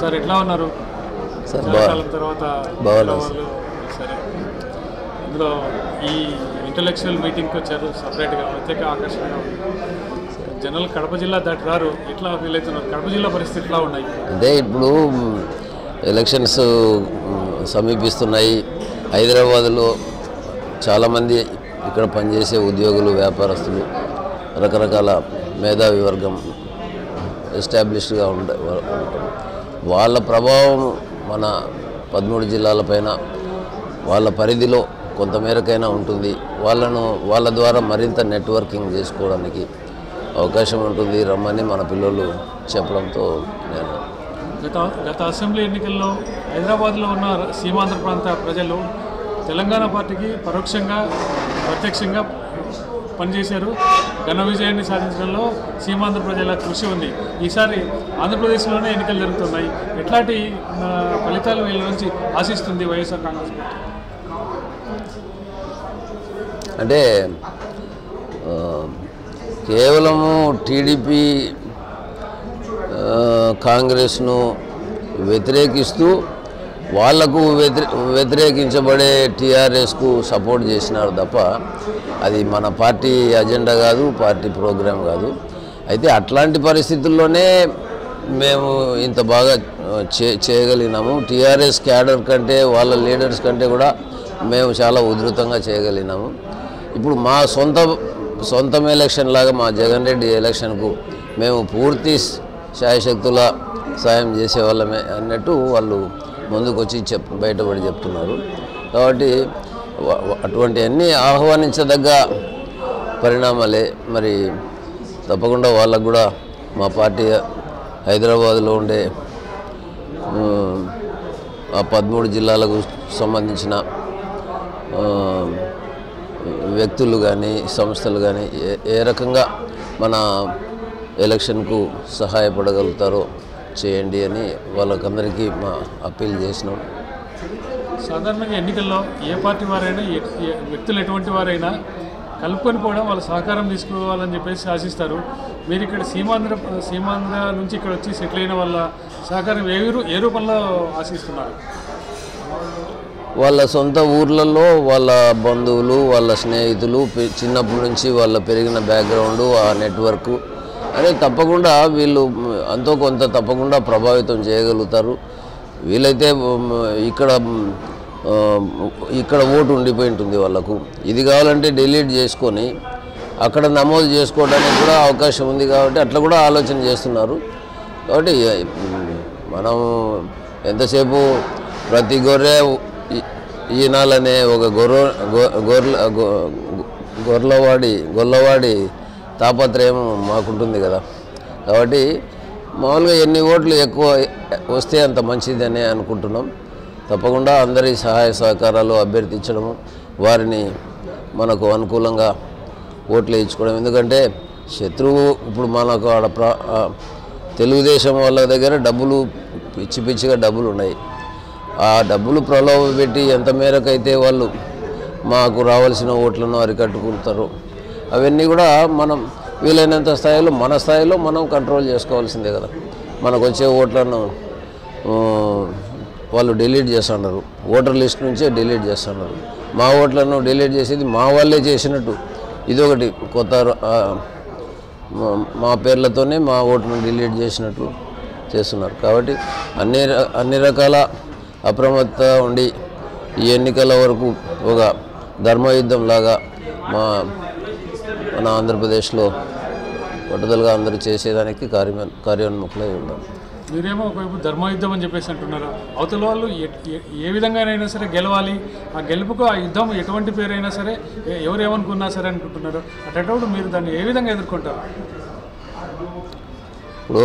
Sir ఎట్లా ఉన్నారు sir చాలా బా కాలం తర్వాత బాగున్నాను వాళ్ళు సరే ఇందులో ఈ ఇంటలెక్చువల్ మీటింగ్కి వచ్చారు సపరేట్గా ప్రత్యేక ఆకర్షణగా ఉంది జనరల్ కడప జిల్లా దాటి రారు ఎట్లా ఫీల్ అవుతున్నారు కడప జిల్లా పరిస్థితి ఎట్లా ఉన్నాయి అంటే ఇప్పుడు ఎలక్షన్స్ మ్, సమీపిస్తున్నాయి హైదరాబాదులో చాలామంది ఇక్కడ పనిచేసే ఉద్యోగులు వ్యాపారస్తులు రకరకాల మేధావి వర్గం ఎస్టాబ్లిష్డ్గా ఉండే వా- వాళ్ళ ప్రభావం మన పదమూడు జిల్లాలపైన వాళ్ళ పరిధిలో కొంతమేరకైనా ఉంటుంది వాళ్ళను వాళ్ళ ద్వారా మరింత నెట్వర్కింగ్ చేసుకోవడానికి అవకాశం ఉంటుంది రమ్మని మన పిల్లలు చెప్పడంతో నేను గత గత అసెంబ్లీ ఎన్నికల్లో హైదరాబాద్లో ఉన్న సీమాంధ్ర ప్రాంత ప్రజలు తెలంగాణ పార్టీకి పరోక్షంగా ప్రత్యక్షంగా పనిచేశారు ఘన విజయాన్ని సాధించడంలో సీమాంధ్ర ప్రజల కృషి ఉంది ఈసారి ఆంధ్రప్రదేశ్లోనే ఎన్నికలు జరుగుతున్నాయి ఎట్లాంటి ఆ, ఫలితాలు వీళ్ళ నుంచి ఆశిస్తుంది వైఎస్ఆర్ కాంగ్రెస్ పార్టీ అంటే ఆ, కేవలము టీడీపీ ఆ, కాంగ్రెస్ను వ్యతిరేకిస్తూ వాళ్లకు వ్యతిరే వ్యతిరేకించబడే టీఆర్ఎస్కు సపోర్ట్ చేసినారు తప్ప అది మన పార్టీ అజెండా కాదు పార్టీ ప్రోగ్రాం కాదు అయితే అట్లాంటి పరిస్థితుల్లోనే మేము ఇంత బాగా ఆ, చే చేయగలిగినాము టీఆర్ఎస్ క్యాడర్ కంటే వాళ్ళ లీడర్స్ కంటే కూడా మేము చాలా ఉధృతంగా చేయగలిగినాము ఇప్పుడు మా సొంత సొంతం ఎలక్షన్ లాగా మా జగన్ రెడ్డి ఎలక్షన్కు మేము పూర్తి శాయశక్తుల సాయం చేసేవాళ్ళమే అన్నట్టు వాళ్ళు ముందుకు వచ్చి చెప్ బయటపడి చెప్తున్నారు కాబట్టి వ- వ- అటువంటివన్నీ ఆహ్వానించదగ్గ పరిణామాలే మరి తప్పకుండా వాళ్ళకు కూడా మా పార్టీ హైదరాబాద్లో ఉండే ఉమ్, ఆ పదమూడు జిల్లాలకు సంబంధించిన ఆ, వ్యక్తులు కానీ సంస్థలు కానీ ఏ ఏ రకంగా మన ఎలక్షన్కు సహాయపడగలుగుతారో చేయండి అని వాళ్ళకందరికీ మా అప్పీల్ చేసినాం సాధారణంగా ఎన్నికల్లో ఏ పార్టీ వారైనా ఏ- ఏ వ్యక్తులు ఎటువంటి వారైనా కలుపుకొని పోవడం వాళ్ళ సహకారం తీసుకోవాలని చెప్పేసి ఆశిస్తారు మీరు ఇక్కడ సీమాంధ్ర సీమాంధ్ర నుంచి ఇక్కడ వచ్చి సెటిల్ అయిన వాళ్ళ సహకారం ఏ రూ- ఏ రూపంలో ఆశిస్తున్నారు వాళ్ళ సొంత ఊర్లలో వాళ్ళ బంధువులు వాళ్ళ స్నేహితులు పె- చిన్నప్పటి నుంచి వాళ్ళ పెరిగిన బ్యాక్గ్రౌండ్ ఆ నెట్వర్క్ అనే తప్పకుండా వీళ్ళు మ్, అంతో కొంత తప్పకుండా ప్రభావితం చేయగలుగుతారు వీలైతే మ్, ఇక్కడ మ్, ఆ, ఇక్కడ ఓటు ఉండిపోయి ఉంటుంది వాళ్ళకు ఇది కావాలంటే డిలీట్ చేసుకొని అక్కడ నమోదు చేసుకోవడానికి కూడా అవకాశం ఉంది కాబట్టి అట్లా కూడా ఆలోచన చేస్తున్నారు కాబట్టి మ్, మనం ఎంతసేపు ప్రతి గొర్రె ఈ- ఈనాలనే ఒక గొర్రె గొ- గొర్రెల గొ- గొర్రెలవాడి గొల్లవాడి తాపత్రయం మాకుంటుంది కదా కాబట్టి మామూలుగా ఎన్ని ఓట్లు ఎక్కువ వస్తే అంత మంచిదని అనుకుంటున్నాం తప్పకుండా అందరి సహాయ సహకారాలు అభ్యర్థించడము వారిని మనకు అనుకూలంగా ఓట్లు వేయించుకోవడం ఎందుకంటే శత్రువు ఇప్పుడు మనకు ఆడ ప్ర ఆ, తెలుగుదేశం వాళ్ళ దగ్గర డబ్బులు పిచ్చి పిచ్చిగా డబ్బులు ఉన్నాయి ఆ డబ్బులు ప్రలోభ పెట్టి ఎంత మేరకు అయితే వాళ్ళు మాకు రావాల్సిన ఓట్లను అరికట్టుకుంటారు అవన్నీ కూడా మనం వీలైనంత స్థాయిలో మన స్థాయిలో మనం కంట్రోల్ చేసుకోవాల్సిందే కదా మనకు వచ్చే ఓట్లను ఆ, వాళ్ళు డిలీట్ చేస్తున్నారు ఓటర్ లిస్ట్ నుంచే డిలీట్ చేస్తున్నారు మా ఓట్లను డిలీట్ చేసేది మా వాళ్ళే చేసినట్టు ఇదొకటి కొత్త ఆ, మా- మా పేర్లతోనే మా ఓటును డిలీట్ చేసినట్లు చేస్తున్నారు కాబట్టి అన్ని ర- అన్ని రకాల అప్రమత్త ఉండి ఈ ఎన్నికల వరకు ఒక ధర్మయుద్ధం లాగా మా మన ఆంధ్రప్రదేశ్లో పట్టుదలగా అందరూ చేసేదానికి కార్య కార్యోన్ముఖులై ఉన్నాం మీరేమో ఒకవైపు ధర్మయుద్ధం అని చెప్పేసి అంటున్నారు అవతల వాళ్ళు ఎ- ఎ- ఏ విధంగానైనా సరే గెలవాలి ఆ గెలుపుకు ఆ యుద్ధం ఎటువంటి పేరైనా సరే ఎ- ఎవరు ఏమనుకున్నా సరే అనుకుంటున్నారు అటువంటిప్పుడు మీరు దాన్ని ఏ విధంగా ఎదుర్కొంటారు ఇప్పుడు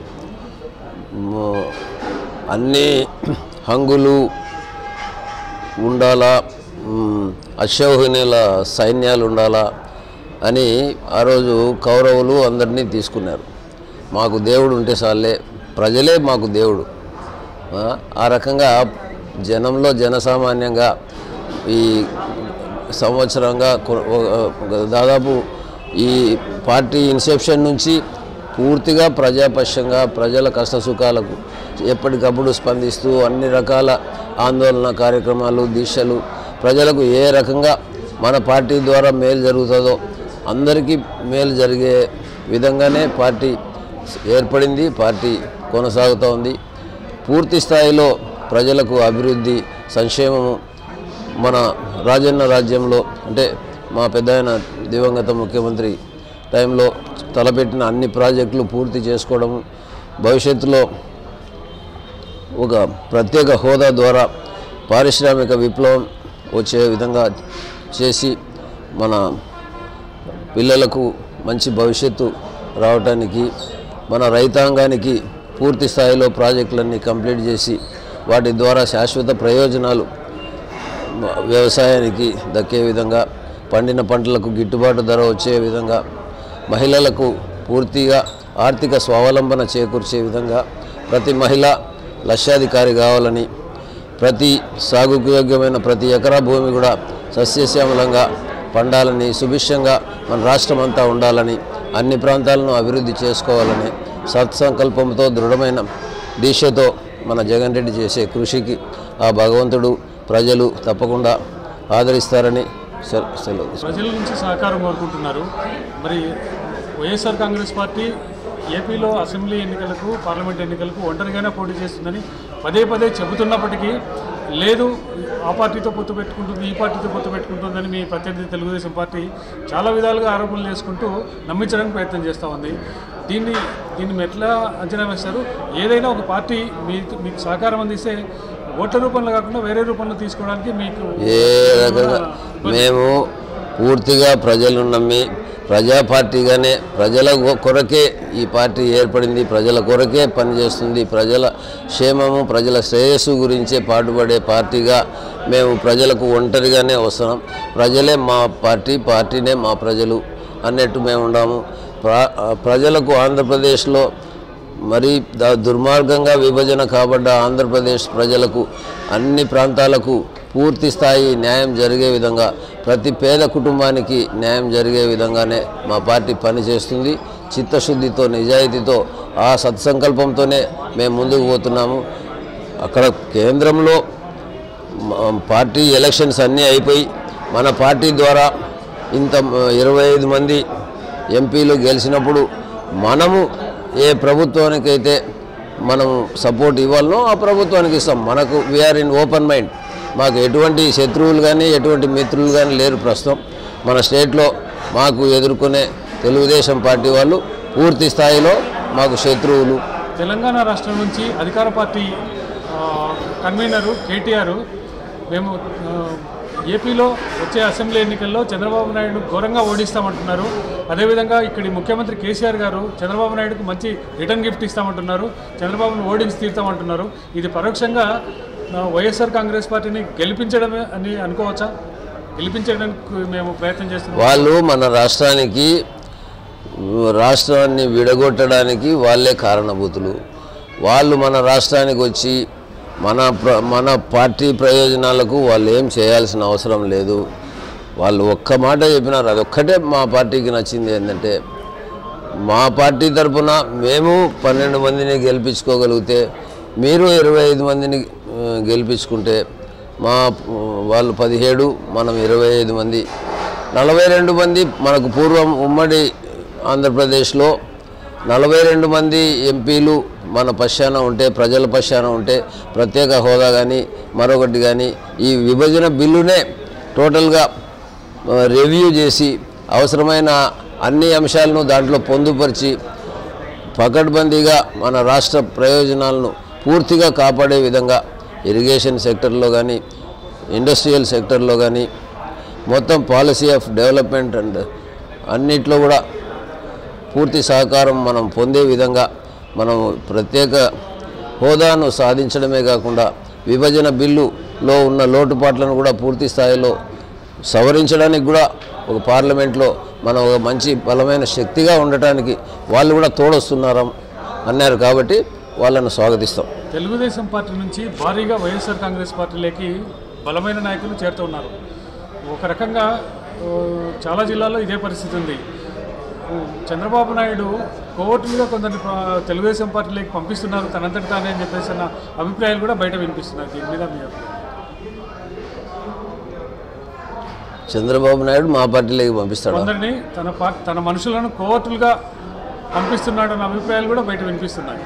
మ- అన్ని హంగులు ఉండాలా మ్, అశ్వహిణుల సైన్యాలు ఉండాలా అని ఆ రోజు కౌరవులు అందరినీ తీసుకున్నారు మాకు దేవుడు ఉంటే చాలే ప్రజలే మాకు దేవుడు ఆ, ఆ రకంగా జనంలో జనసామాన్యంగా ఈ సంవత్సరంగా కొ- ఒక- దాదాపు ఈ పార్టీ ఇన్సెప్షన్ నుంచి పూర్తిగా ప్రజాపక్షంగా ప్రజల కష్ట సుఖాలకు ఎప్పటికప్పుడు స్పందిస్తూ అన్ని రకాల ఆందోళన కార్యక్రమాలు దీక్షలు ప్రజలకు ఏ రకంగా మన పార్టీ ద్వారా మేలు జరుగుతుందో అందరికీ మేలు జరిగే విధంగానే పార్టీ ఏర్పడింది పార్టీ కొనసాగుతూ ఉంది పూర్తి స్థాయిలో ప్రజలకు అభివృద్ధి సంక్షేమము మన రాజన్న రాజ్యంలో అంటే మా పెద్ద ఆయన దివంగత ముఖ్యమంత్రి టైంలో తలపెట్టిన అన్ని ప్రాజెక్టులు పూర్తి చేసుకోవడం భవిష్యత్తులో ఒక ప్రత్యేక హోదా ద్వారా పారిశ్రామిక విప్లవం వచ్చే విధంగా చేసి మన పిల్లలకు మంచి భవిష్యత్తు రావటానికి మన రైతాంగానికి పూర్తి స్థాయిలో ప్రాజెక్టులన్నీ కంప్లీట్ చేసి వాటి ద్వారా శాశ్వత ప్రయోజనాలు మ- వ్యవసాయానికి దక్కే విధంగా పండిన పంటలకు గిట్టుబాటు ధర వచ్చే విధంగా మహిళలకు పూర్తిగా ఆర్థిక స్వావలంబన చేకూర్చే విధంగా ప్రతి మహిళ లక్షాధికారి కావాలని ప్రతి సాగుకు యోగ్యమైన ప్రతి ఎకరా భూమి కూడా సస్యశ్యామలంగా పండాలని సుభిక్షంగా మన రాష్ట్రం అంతా ఉండాలని అన్ని ప్రాంతాలను అభివృద్ధి చేసుకోవాలని సత్సంకల్పంతో దృఢమైన దీక్షతో మన జగన్ రెడ్డి చేసే కృషికి ఆ భగవంతుడు ప్రజలు తప్పకుండా ఆదరిస్తారని సెల- సెలవు తీసుకుంటున్నాను. ప్రజల నుంచి సహకారం కోరుకుంటున్నారు మరి వైఎస్ఆర్ కాంగ్రెస్ పార్టీ ఏపీలో అసెంబ్లీ ఎన్నికలకు పార్లమెంట్ ఎన్నికలకు ఒంటరిగానే పోటీ చేస్తుందని పదే పదే చెబుతున్నప్పటికీ లేదు ఆ పార్టీతో పొత్తు పెట్టుకుంటుంది ఈ పార్టీతో పొత్తు పెట్టుకుంటుందని మీ ప్రత్యర్థి తెలుగుదేశం పార్టీ చాలా విధాలుగా ఆరోపణలు చేసుకుంటూ నమ్మించడానికి ప్రయత్నం చేస్తూ ఉంది దీన్ని దీన్ని మీరు ఎట్లా అంచనా వేస్తారు ఏదైనా ఒక పార్టీ మీ మీకు సహకారం అందిస్తే ఓట్ల రూపంలో కాకుండా వేరే రూపంలో తీసుకోవడానికి మీకు ఏ రకంగా మేము పూర్తిగా ప్రజలు నమ్మి ప్రజా పార్టీగానే ప్రజల కొ- కొరకే ఈ పార్టీ ఏర్పడింది ప్రజల కొరకే పనిచేస్తుంది ప్రజల క్షేమము ప్రజల శ్రేయస్సు గురించే పాటుపడే పార్టీగా మేము ప్రజలకు ఒంటరిగానే వస్తున్నాం ప్రజలే మా పార్టీ పార్టీనే మా ప్రజలు అన్నట్టు మేము ఉన్నాము ప్ర- ప్రజలకు ఆంధ్రప్రదేశ్లో మరి ద- దుర్మార్గంగా విభజన కాబడ్డ ఆంధ్రప్రదేశ్ ప్రజలకు అన్ని ప్రాంతాలకు పూర్తి స్థాయి న్యాయం జరిగే విధంగా ప్రతి పేద కుటుంబానికి న్యాయం జరిగే విధంగానే మా పార్టీ పనిచేస్తుంది చిత్తశుద్ధితో నిజాయితీతో ఆ సత్సంకల్పంతోనే మేము ముందుకు పోతున్నాము అక్కడ కేంద్రంలో మ- పార్టీ ఎలక్షన్స్ అన్నీ అయిపోయి మన పార్టీ ద్వారా ఇంత మ- ఇరవై ఐదు మంది ఎంపీలు గెలిచినప్పుడు మనము ఏ ప్రభుత్వానికైతే మనం సపోర్ట్ ఇవ్వాలనో ఆ ప్రభుత్వానికి ఇస్తాం మనకు వీఆర్ ఇన్ ఓపెన్ మైండ్ మాకు ఎటువంటి శత్రువులు కానీ ఎటువంటి మిత్రులు కానీ లేరు ప్రస్తుతం మన స్టేట్లో మాకు ఎదుర్కొనే తెలుగుదేశం పార్టీ వాళ్ళు పూర్తి స్థాయిలో మాకు శత్రువులు తెలంగాణ రాష్ట్రం నుంచి అధికార పార్టీ ఆ, కన్వీనరు కేటీఆర్ మేము ఆ, ఏపీలో వచ్చే అసెంబ్లీ ఎన్నికల్లో చంద్రబాబు నాయుడు ఘోరంగా ఓడిస్తామంటున్నారు అదేవిధంగా ఇక్కడి ముఖ్యమంత్రి కేసీఆర్ గారు చంద్రబాబు నాయుడుకు మంచి రిటర్న్ గిఫ్ట్ ఇస్తామంటున్నారు చంద్రబాబును ఓడించి తీరుతామంటున్నారు ఇది పరోక్షంగా ఆ, వైఎస్ఆర్ కాంగ్రెస్ పార్టీని గెలిపించడమే అని అనుకోవచ్చా గెలిపించడానికి మేము ప్రయత్నం చేస్తున్నాం వాళ్ళు మన రాష్ట్రానికి రాష్ట్రాన్ని విడగొట్టడానికి వాళ్ళే కారణభూతులు వాళ్ళు మన రాష్ట్రానికి వచ్చి మన ప్ర మన పార్టీ ప్రయోజనాలకు వాళ్ళు ఏం చేయాల్సిన అవసరం లేదు వాళ్ళు ఒక్క మాట చెప్పినారు అదొక్కటే మా పార్టీకి నచ్చింది ఏంటంటే మా పార్టీ తరపున మేము పన్నెండు మందిని గెలిపించుకోగలిగితే మీరు ఇరవై ఐదు మందిని ఆ, గెలిపించుకుంటే మా ఆ, వాళ్ళు పదిహేడు మనం ఇరవై ఐదు మంది నలభై రెండు మంది మనకు పూర్వం ఉమ్మడి ఆంధ్రప్రదేశ్లో నలభై రెండు మంది ఎంపీలు మన పశ్చాన ఉంటే ప్రజల పశ్చాన ఉంటే ప్రత్యేక హోదా కానీ మరొకటి కానీ ఈ విభజన బిల్లునే టోటల్గా ఆ, రివ్యూ చేసి అవసరమైన అన్ని అంశాలను దాంట్లో పొందుపరిచి పకడ్బందీగా మన రాష్ట్ర ప్రయోజనాలను పూర్తిగా కాపాడే విధంగా ఇరిగేషన్ సెక్టర్లో కానీ ఇండస్ట్రియల్ సెక్టర్లో కానీ మొత్తం పాలసీ ఆఫ్ డెవలప్మెంట్ అండ్ అన్నిట్లో కూడా పూర్తి సహకారం మనం పొందే విధంగా మనం ప్రత్యేక హోదాను సాధించడమే కాకుండా విభజన బిల్లులో ఉన్న లోటుపాట్లను కూడా పూర్తి స్థాయిలో సవరించడానికి కూడా ఒక పార్లమెంట్లో మనం ఒక మంచి బలమైన శక్తిగా ఉండటానికి వాళ్ళు కూడా తోడొస్తున్నారు అన్నారు కాబట్టి వాళ్ళను స్వాగతిస్తాం తెలుగుదేశం పార్టీ నుంచి భారీగా వైఎస్ఆర్ కాంగ్రెస్ పార్టీలోకి బలమైన నాయకులు చేరుతూ ఉన్నారు ఒక రకంగా ఆ, చాలా జిల్లాల్లో ఇదే పరిస్థితి ఉంది చంద్రబాబు నాయుడు కోర్టులుగా కొందరిని ప్ర- తెలుగుదేశం పార్టీలోకి పంపిస్తున్నారు తనంతటి తానే అని చెప్పేసి అన్న అభిప్రాయాలు కూడా బయట వినిపిస్తున్నారు దీని మీద మీ అభిప్రాయం చంద్రబాబు నాయుడు మా పార్టీలోకి పంపిస్తాడు కొందరిని తన పార్టీ తన మనుషులను కోర్టులుగా పంపిస్తున్నాడన్న అభిప్రాయాలు కూడా బయట వినిపిస్తున్నాయి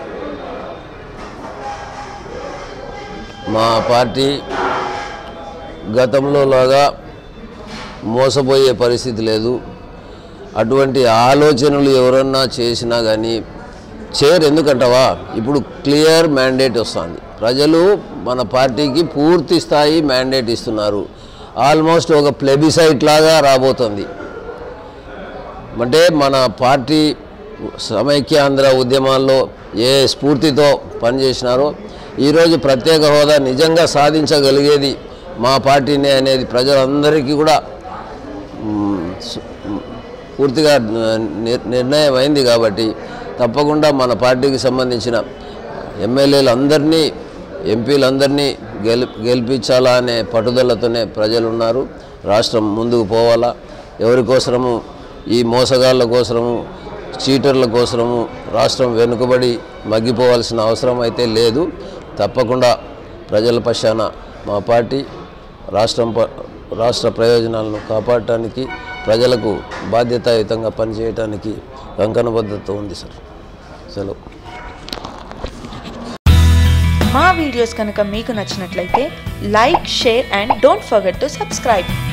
మా పార్టీ గతంలో లాగా మోసపోయే పరిస్థితి లేదు అటువంటి ఆలోచనలు ఎవరన్నా చేసినా కానీ చేయరు ఎందుకంటావా ఇప్పుడు క్లియర్ మ్యాండేట్ వస్తుంది ప్రజలు మన పార్టీకి పూర్తి స్థాయి మ్యాండేట్ ఇస్తున్నారు ఆల్మోస్ట్ ఒక ప్లెబిసైట్ లాగా రాబోతుంది అంటే మన పార్టీ సమైక్యాంధ్ర ఉద్యమాల్లో ఏ స్ఫూర్తితో పనిచేసినారో ఈరోజు ప్రత్యేక హోదా నిజంగా సాధించగలిగేది మా పార్టీనే అనేది ప్రజలందరికీ కూడా మ్, సు- మ్, పూర్తిగా నిర్- నిర్ణయం అయింది కాబట్టి తప్పకుండా మన పార్టీకి సంబంధించిన ఎమ్మెల్యేలందరినీ ఎంపీలందరినీ గెలి గెలిపించాలా అనే పట్టుదలతోనే ప్రజలు ఉన్నారు రాష్ట్రం ముందుకు పోవాలా ఎవరి కోసరము ఈ మోసగాళ్ళ కోసరము చీటర్ల కోసరము రాష్ట్రం వెనుకబడి మగ్గిపోవాల్సిన అవసరం అయితే లేదు తప్పకుండా ప్రజల పక్షాన మా పార్టీ రాష్ట్రం ప- రాష్ట్ర ప్రయోజనాలను కాపాడటానికి ప్రజలకు బాధ్యతాయుతంగా పనిచేయటానికి కంకణబద్ధత ఉంది సార్ సెలవు మా వీడియోస్ కనుక మీకు నచ్చినట్లయితే like share and don't forget to subscribe